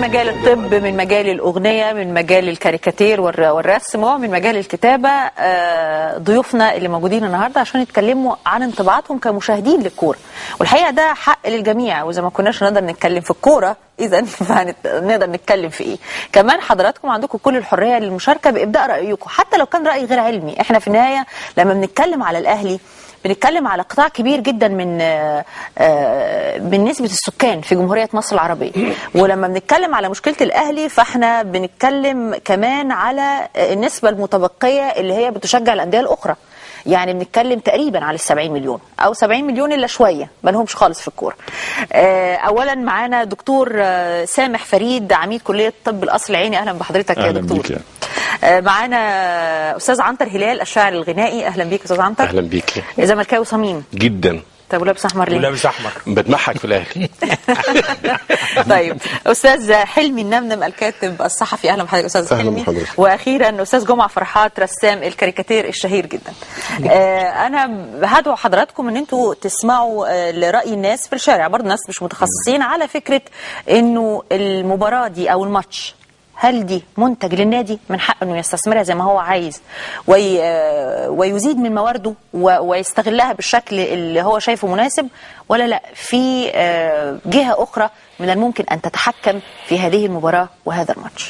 مجال الطب من مجال الأغنية من مجال الكاريكاتير والر- والرسم ومن مجال الكتابة آه، ضيوفنا اللي موجودين النهاردة عشان يتكلموا عن انطباعاتهم كمشاهدين للكورة والحقيقة ده حق للجميع وإذا ما كناش نقدر نتكلم في الكورة إذا فنقدر نتكلم في إيه كمان حضراتكم عندكم كل الحرية للمشاركة بإبداء رأيكم حتى لو كان رأي غير علمي إحنا في النهاية لما بنتكلم على الأهلي بنتكلم على قطاع كبير جدا من آه، آه، من نسبة السكان في جمهورية مصر العربية ولما بنتكلم على مشكلة الأهلي فاحنا بنتكلم كمان على آه، النسبة المتبقية اللي هي بتشجع الأندية الأخرى يعني بنتكلم تقريبا على ال 70 مليون او 70 مليون الا شويه ما لهمش خالص في الكوره. آه، اولا معانا دكتور آه، سامح فريد عميد كليه طب القصر العيني اهلا بحضرتك يا أهلاً دكتور. بيك يا. آه، معانا استاذ عنتر هلال الشاعر الغنائي اهلا بيك استاذ عنتر. اهلا بيك زملكاوي صميم جدا طب ولابس احمر ليه؟ ولابس احمر بتمحك في الاهلي طيب استاذ حلمي النمنم الكاتب الصحفي اهلا بحضرتك استاذ أهلاً حلمي بحضرتك. واخيرا استاذ جمعه فرحات رسام الكاريكاتير الشهير جدا آه انا هدعو حضراتكم ان انتوا تسمعوا آه لراي الناس في الشارع برضه ناس مش متخصصين على فكره انه المباراه دي او الماتش هل دي منتج للنادي من حقه انه يستثمرها زي ما هو عايز وي آه، ويزيد من موارده و- ويستغلها بالشكل اللي هو شايفه مناسب ولا لا في آه، جهه اخرى من الممكن ان تتحكم في هذه المباراه وهذا الماتش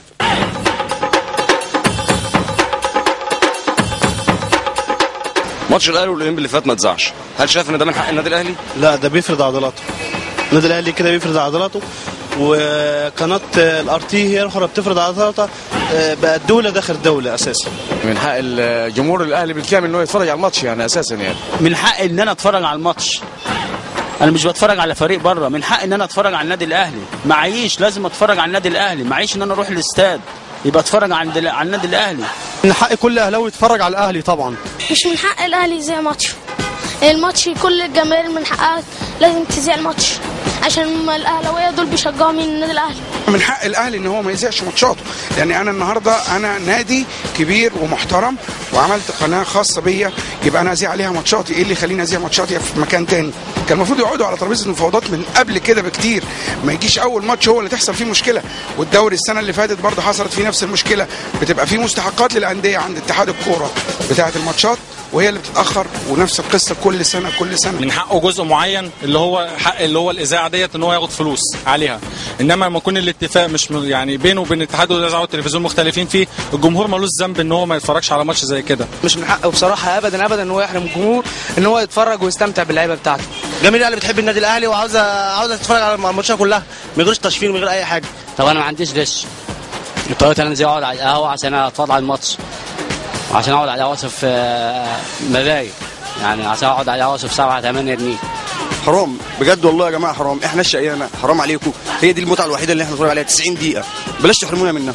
ماتش الاهلي والاولمبي اللي فات ما اتذاعش هل شايف ان ده من حق النادي الاهلي لا ده بيفرض عضلاته النادي الاهلي كده بيفرض عضلاته وقناه الار تي هي الاخرى بتفرض عضلاتها آه، بقت دوله داخل دوله اساسا من حق الجمهور الاهلي بالكامل ان هو يتفرج على الماتش يعني اساسا يعني من حق ان انا اتفرج على الماتش انا مش بتفرج على فريق بره من حق ان انا اتفرج على النادي الاهلي معيش لازم اتفرج على النادي الاهلي معيش ان انا اروح الاستاد يبقى اتفرج على على النادي الاهلي من حق كل اهلاوي يتفرج على الاهلي طبعا مش من حق الاهلي يذيع ماتش الماتش كل الجماهير من حقها لازم تذيع الماتش عشان الاهلاويه دول بيشجعوا مين النادي الاهلي من حق الاهلي ان هو ما يذيعش ماتشاته لان انا النهارده انا نادي كبير ومحترم وعملت قناه خاصه بيا يبقى انا اذيع عليها ماتشاتي ايه اللي يخليني اذيع ماتشاتي في مكان تاني كان المفروض يقعدوا على ترابيزه المفاوضات من قبل كده بكتير ما يجيش اول ماتش هو اللي تحصل فيه مشكله والدوري السنه اللي فاتت برضه حصلت فيه نفس المشكله بتبقى في مستحقات للانديه عند اتحاد الكوره بتاعه الماتشات وهي اللي بتتاخر ونفس القصه كل سنه كل سنه من حقه جزء معين اللي هو حق اللي هو الاذاعه ديت ان هو ياخد فلوس عليها انما لما يكون الاتفاق مش م- يعني بينه وبين اتحاد الاذاعه والتلفزيون مختلفين فيه الجمهور ملوش ذنب ان هو ما يتفرجش على ماتش زي كده مش من حقه بصراحه ابدا ابدا ان هو يحرم الجمهور ان هو يتفرج ويستمتع باللعيبه بتاعته جماهير الاهلي بتحب النادي الاهلي وعاوزه عاوزه تتفرج على الماتشات كلها من غير تشفير من غير اي حاجه طب انا ما عنديش غش اضطريت انا انزل اقعد على القهوه عشان اتفرج على الماتش وعشان اقعد على القهوه في آه، مبايت يعني عشان اقعد على القهوه في 7 8 جنيه حرام بجد والله يا جماعه حرام احنا الشقيانه حرام عليكم هي دي المتعه الوحيده اللي احنا نتفرج عليها 90 دقيقه بلاش تحرمونا منها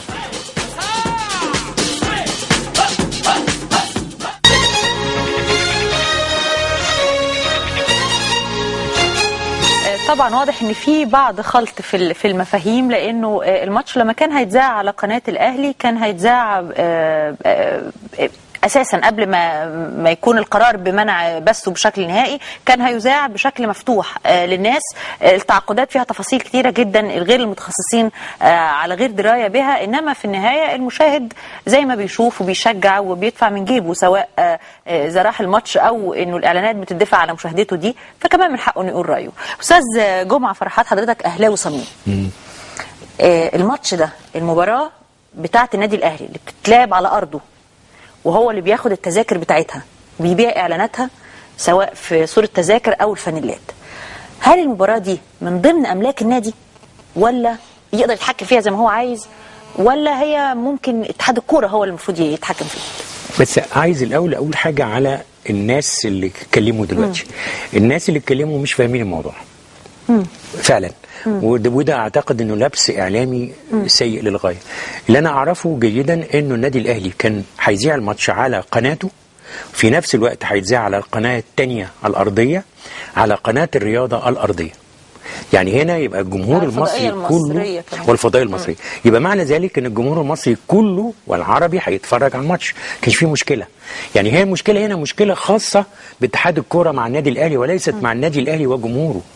آه، طبعا واضح ان في بعض خلط في ال- في المفاهيم لانه آه، الماتش لما كان هيتذاع على قناه الاهلي كان هيتذاع آه، آه، آه، اساسا قبل ما ما يكون القرار بمنع بثه بشكل نهائي كان هيذاع بشكل مفتوح آه، للناس آه، التعاقدات فيها تفاصيل كتيره جدا الغير المتخصصين آه، على غير درايه بها انما في النهايه المشاهد زي ما بيشوف وبيشجع وبيدفع من جيبه سواء آه، آه، اذا راح الماتش او انه الاعلانات بتدفع على مشاهدته دي فكمان من حقه انه يقول رايه استاذ جمعه فرحات حضرتك اهلاوي صميم آه، الماتش ده المباراه بتاعه النادي الاهلي اللي بتتلعب على ارضه وهو اللي بياخد التذاكر بتاعتها بيبيع اعلاناتها سواء في صوره تذاكر او الفانيلات هل المباراه دي من ضمن املاك النادي ولا يقدر يتحكم فيها زي ما هو عايز ولا هي ممكن اتحاد الكوره هو اللي المفروض يتحكم فيها بس عايز الاول اقول حاجه على الناس اللي اتكلموا دلوقتي الناس اللي اتكلموا مش فاهمين الموضوع فعلا وده, وده اعتقد انه لبس اعلامي سيء للغايه اللي انا اعرفه جيدا انه النادي الاهلي كان هيذيع الماتش على قناته في نفس الوقت هيتذاع على القناه الثانيه الارضيه على قناه الرياضه الارضيه يعني هنا يبقى الجمهور الفضائية المصري المصرية كله كمان. والفضائيه المصريه يبقى معنى ذلك ان الجمهور المصري كله والعربي هيتفرج على الماتش كانش فيه مشكله يعني هي المشكله هنا مشكله خاصه باتحاد الكوره مع النادي الاهلي وليست مع النادي الاهلي وجمهوره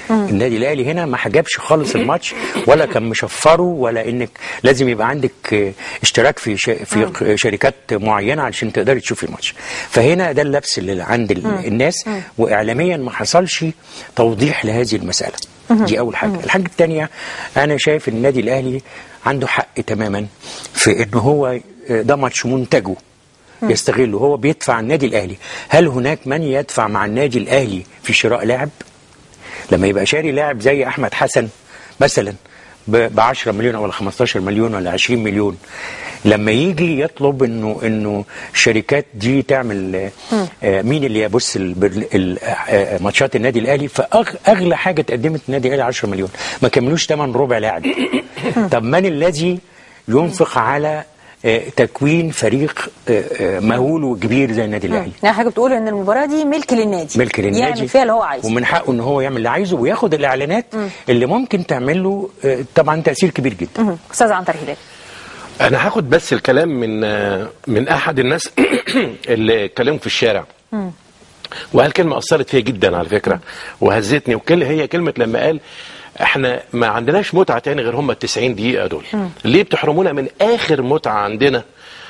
النادي الاهلي هنا ما حجبش خالص الماتش ولا كان مشفره ولا انك لازم يبقى عندك آه، اشتراك في ش... في ق- شركات معينه علشان تقدري تشوفي الماتش فهنا ده اللبس اللي عند ال... الناس واعلاميا ما حصلش توضيح لهذه المساله دي اول حاجه الحاجه الثانيه انا شايف ان النادي الاهلي عنده حق تماما في ان هو آه، ده ماتش منتجه يستغله هو بيدفع النادي الاهلي هل هناك من يدفع مع النادي الاهلي في شراء لاعب لما يبقى شاري لاعب زي احمد حسن مثلا ب 10 مليون ولا 15 مليون ولا 20 مليون لما يجي يطلب انه انه الشركات دي تعمل آه، آه، مين اللي يبص البرل- ال- آه، ماتشات النادي الاهلي فاغلى حاجه اتقدمت النادي الاهلي 10 مليون ما كملوش ثمن ربع لاعب طب من الذي ينفق على آه، تكوين فريق آه، آه، مهول وكبير زي النادي الاهلي يعني حاجه بتقول ان المباراه دي ملك للنادي ملك للنادي يعمل فيها اللي هو عايزه ومن حقه ان هو يعمل اللي عايزه وياخد الاعلانات اللي ممكن تعمل له آه، طبعا تاثير كبير جدا مم. استاذ عنتر هلال انا هاخد بس الكلام من من احد الناس اللي اتكلموا في الشارع وهالكلمه اثرت فيا جدا على فكره وهزتني وكل هي كلمه لما قال احنا ما عندناش متعه تاني غير هم ال 90 دقيقه دول ليه بتحرمونا من اخر متعه عندنا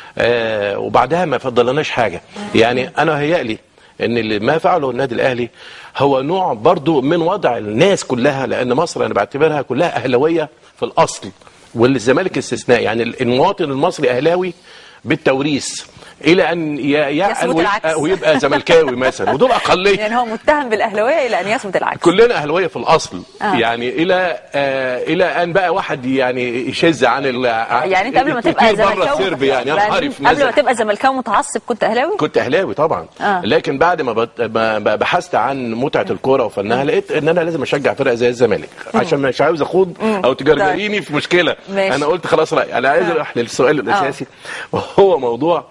آه وبعدها ما فضلناش حاجه يعني انا هيألي ان اللي ما فعله النادي الاهلي هو نوع برضو من وضع الناس كلها لان مصر انا بعتبرها كلها اهلاويه في الاصل والزمالك استثناء يعني المواطن المصري اهلاوي بالتوريث الى ان ي- يعقل يثبت العكس. ويبقى, ويبقى زملكاوي مثلا ودول اقليه يعني هو متهم بالاهلاويه الى ان يثبت العكس كلنا اهلاويه في الاصل آه. آه. يعني الى آه الى ان بقى واحد يعني يشذ عن ال يعني انت قبل ما تبقى يطير بره زملكاوي السرب يعني انا عارف قبل ما نزل تبقى زملكاوي متعصب كنت اهلاوي كنت اهلاوي طبعا آه. آه. لكن بعد ما بت- ما ب- بحثت عن متعه الكوره وفنها لقيت ان انا لازم اشجع فرقه زي الزمالك عشان مش عاوز اخوض او تجرجريني في مشكله ماشي. انا قلت خلاص لا انا عايز اروح للسؤال الاساسي وهو موضوع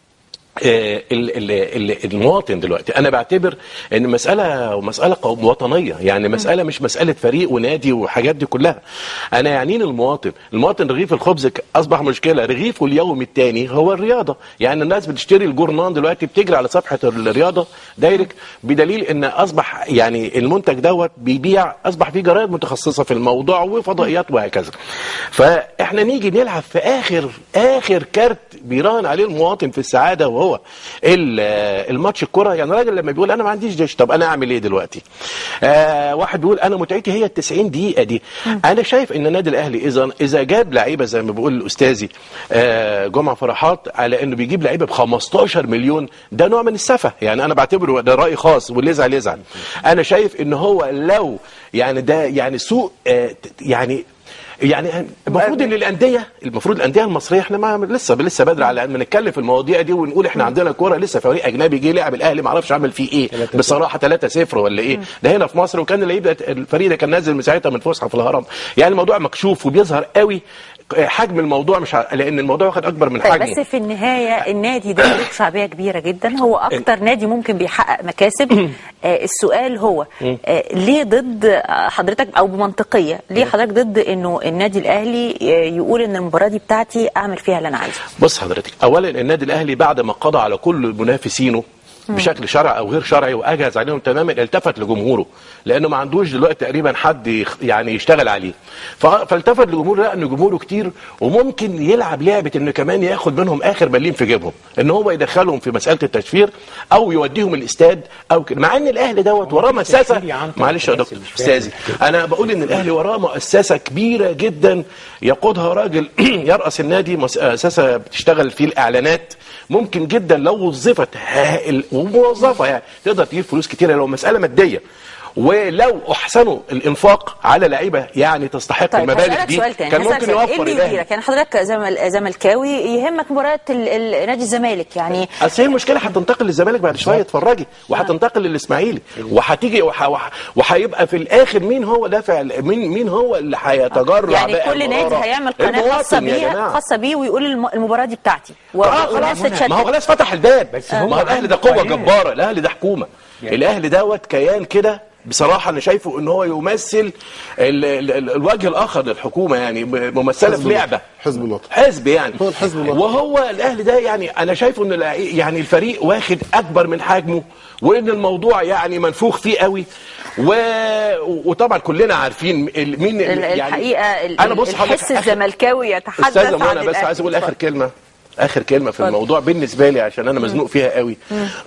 آه، ال- ال- ال- المواطن دلوقتي انا بعتبر ان مساله مساله قوم وطنيه يعني مساله مش مساله فريق ونادي وحاجات دي كلها انا يعنيني المواطن المواطن رغيف الخبز ك- اصبح مشكله رغيفه اليومي الثاني هو الرياضه يعني الناس بتشتري الجورنان دلوقتي بتجري على صفحه الرياضه دايركت بدليل ان اصبح يعني المنتج دوت بيبيع اصبح في جرايد متخصصه في الموضوع وفضائيات وهكذا فاحنا نيجي نلعب في اخر اخر كارت بيراهن عليه المواطن في السعاده وهو ال- الماتش الكره يعني راجل لما بيقول انا ما عنديش جيش طب انا اعمل ايه دلوقتي آه واحد بيقول انا متعتي هي ال 90 دقيقه دي انا شايف ان النادي الاهلي اذا اذا جاب لعيبه زي ما بيقول استاذي آه جمعه فرحات على انه بيجيب لعيبه ب 15 مليون ده نوع من السفه يعني انا بعتبره ده راي خاص واللي يزعل يزعل انا شايف ان هو لو يعني ده يعني سوء آه يعني يعني المفروض ان الانديه المفروض الانديه المصريه احنا ما لسه لسه بدري على ان نتكلم في المواضيع دي ونقول احنا عندنا كوره لسه فريق اجنبي جه لعب الاهلي ما اعرفش عمل فيه ايه بصراحه 3 0 ولا ايه ده هنا في مصر وكان اللي يبدا الفريق ده كان نازل من ساعتها من فسحه في الهرم يعني الموضوع مكشوف وبيظهر قوي حجم الموضوع مش ع- لان الموضوع واخد اكبر من طيب حجمه بس في النهاية النادي ده له شعبية كبيرة جدا هو أكتر نادي ممكن بيحقق مكاسب آه السؤال هو آه ليه ضد آه، حضرتك أو بمنطقية ليه حضرتك ضد إنه النادي الأهلي آه يقول إن المباراة دي بتاعتي أعمل فيها اللي أنا عايزه بص حضرتك اولا النادي الاهلي بعد ما قضى على كل منافسينه بشكل شرعي او غير شرعي واجهز عليهم تماما التفت لجمهوره لانه ما عندوش دلوقتي تقريبا حد يخ- يعني يشتغل عليه ف- فالتفت لجمهوره لقى ان جمهوره كتير وممكن يلعب لعبه انه كمان ياخد منهم اخر مليم في جيبهم ان هو يدخلهم في مساله التشفير او يوديهم الاستاد او كده مع ان الاهلي دوت وراه مؤسسه معلش يا دكتور استاذي انا بقول ان الاهلي وراه مؤسسه كبيره جدا يقودها راجل يراس النادي مؤسسه بتشتغل في الاعلانات ممكن جدا لو وظفت هائل وموظفه يعني تقدر تجيب فلوس كتيره لو مساله ماديه ولو احسنوا الانفاق على لعيبه يعني تستحق طيب المبالغ هسألك دي سؤال تاني كان هسألك ممكن سؤال. إيه يوفر اللي الاهلي يديرك يعني حضرتك زمل زملكاوي يهمك مباراة ال- ال- نادي الزمالك يعني اصل هي المشكله هتنتقل للزمالك بعد شويه اتفرجي وهتنتقل للاسماعيلي وهتيجي وح- وح- وهيبقى في الاخر مين هو دافع مين مين هو اللي هيتجرع يعني بقى كل نادي المباراة؟ هيعمل قناة المواطن خاصة يا بيه جماعة. خاصة بيه ويقول الم- المباراة دي بتاعتي و- اه والناس خلاص تتشتت ما هو خلاص فتح الباب بس ما هو هو الاهلي ده عنده قوه قناة. جباره الاهلي ده حكومه الاهلي دوت كيان كده بصراحه انا شايفه ان هو يمثل ال ال ال الوجه الاخر للحكومه يعني ب- ممثله حزب في لعبه حزب الوطن حزب يعني هو الحزب الوطني. وهو الاهلي ده يعني انا شايفه ان الع- يعني الفريق واخد اكبر من حجمه وان الموضوع يعني منفوخ فيه قوي و... وطبعا كلنا عارفين ال- مين ال- يعني الحقيقه ال- انا بص هقول لك الحس آخر- الزملكاوي يتحدث استاذه عن منى بس الأهلي. عايز اقول اخر اتفضل. كلمه اخر كلمه في اتفضل. الموضوع بالنسبه لي عشان انا مزنوق فيها قوي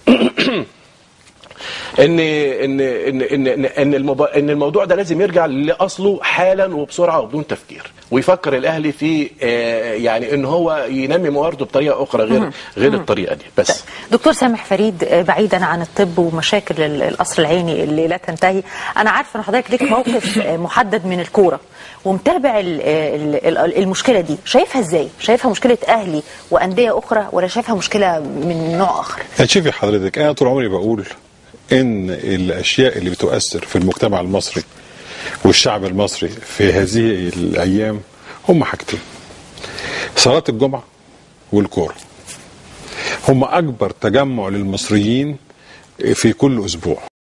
ان ان ان ان ان, إن, المب... ان الموضوع ده لازم يرجع لاصله حالا وبسرعه وبدون تفكير ويفكر الاهلي في آه، يعني ان هو ينمي موارده بطريقه اخرى غير غير الطريقه دي بس دكتور سامح فريد آه، بعيدا عن الطب ومشاكل ال- القصر العيني اللي لا تنتهي انا عارفه ان حضرتك ليك موقف آه، محدد من الكوره ومتابع ال- ال- ال- المشكله دي شايفها ازاي شايفها مشكله اهلي وانديه اخرى ولا شايفها مشكله من نوع اخر يعني شوفي حضرتك انا طول عمري بقول ان الاشياء اللي بتؤثر في المجتمع المصري والشعب المصري في هذه الايام هم حاجتين صلاه الجمعه والكوره هم اكبر تجمع للمصريين في كل اسبوع